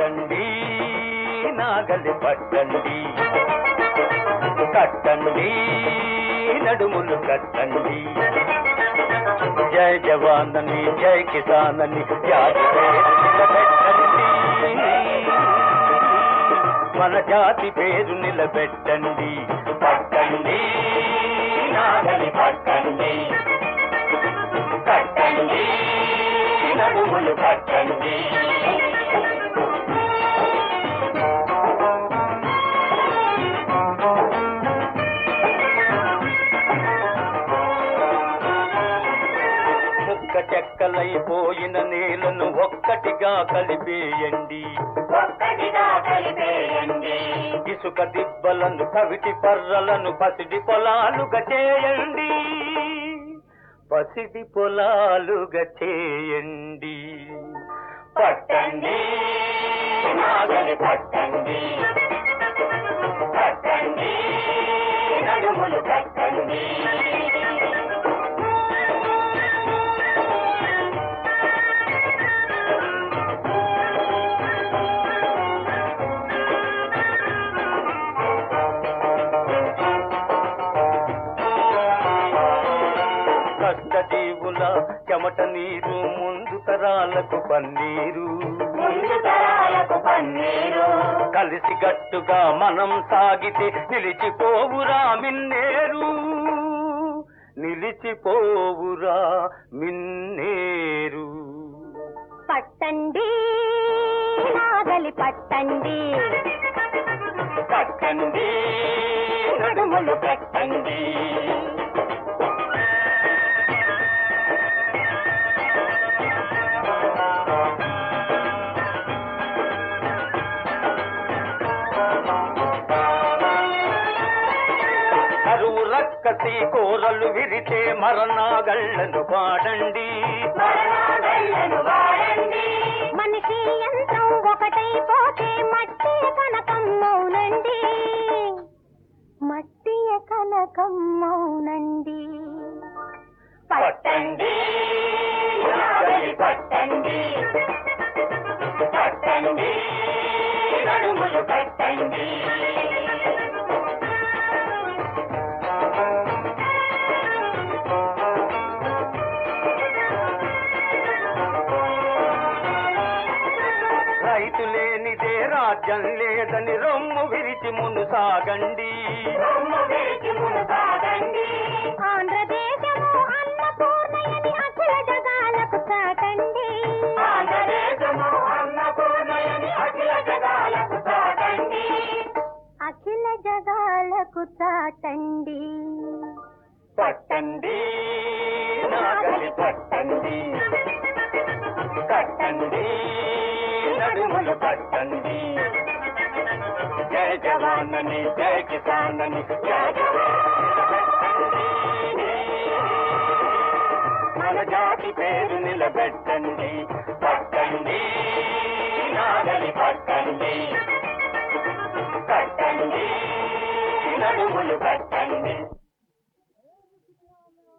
పట్టండి నాగలి పట్టండి కట్టండి నడుములు కట్టండి జై జవానని జై కిసానని జాతి పేరు నిలబెట్టండి మన జాతి పేరు నిలబెట్టండి పట్టండి నాగలి పట్టండి కట్టండి నడుములు కట్టండి ముక్క చెక్కలైపోయిన నేలను ఒక్కటిగా కలిపేయండి ఒక్కటిగా కలిపేయండి ఇసుక దిబ్బలను కవిటి పర్రలను పసిడి పొలాలుగా చేయండి పసిడి పొలాలుగా చేయండి పట్టండి నాగలి పట్టండి కట్టండి నడుములు కట్టండి కష్టజీవుల చెమట నీరు ముందు తరాలకు పన్నీరు ముందు తరాలకు పన్నీరు కలిసి గట్టుగా మనం సాగితే నిలిచిపోవురా మిన్నేరు నిలిచిపోవురా మిన్నేరు పట్టండి నాగలి పట్టండి కట్టండి నడుములు కట్టండి కరువు రక్కసి కోరలు విరితే మరణాగళ్ళను పాడండి మరణాలను వాడండి మనిషి యంత్రం ఒకటైపోతే మట్టి కనకం మౌనండి మట్టి కనకం మౌనండి పట్టండి నాగలి పట్టండి కట్టండి నడుములు కట్టండి రైతు లేనిదే రాజ్యం లేదని రొమ్ము విరిచి మును సాగండి ఆంధ్రదేశము అన్నపూర్ణయని అఖిల జగాలకు చాటండి అఖిల జగాలకు చాటండి పట్టండి నాగలి పట్టండి కట్టండి నడుములు పట్టండి జయ జవానని జయ కిసానని జయ జవానని మన జాతి పేరు నిలబెట్టండి పట్టండి నాగలి పట్టండి కట్టండి నడుములు కట్టండి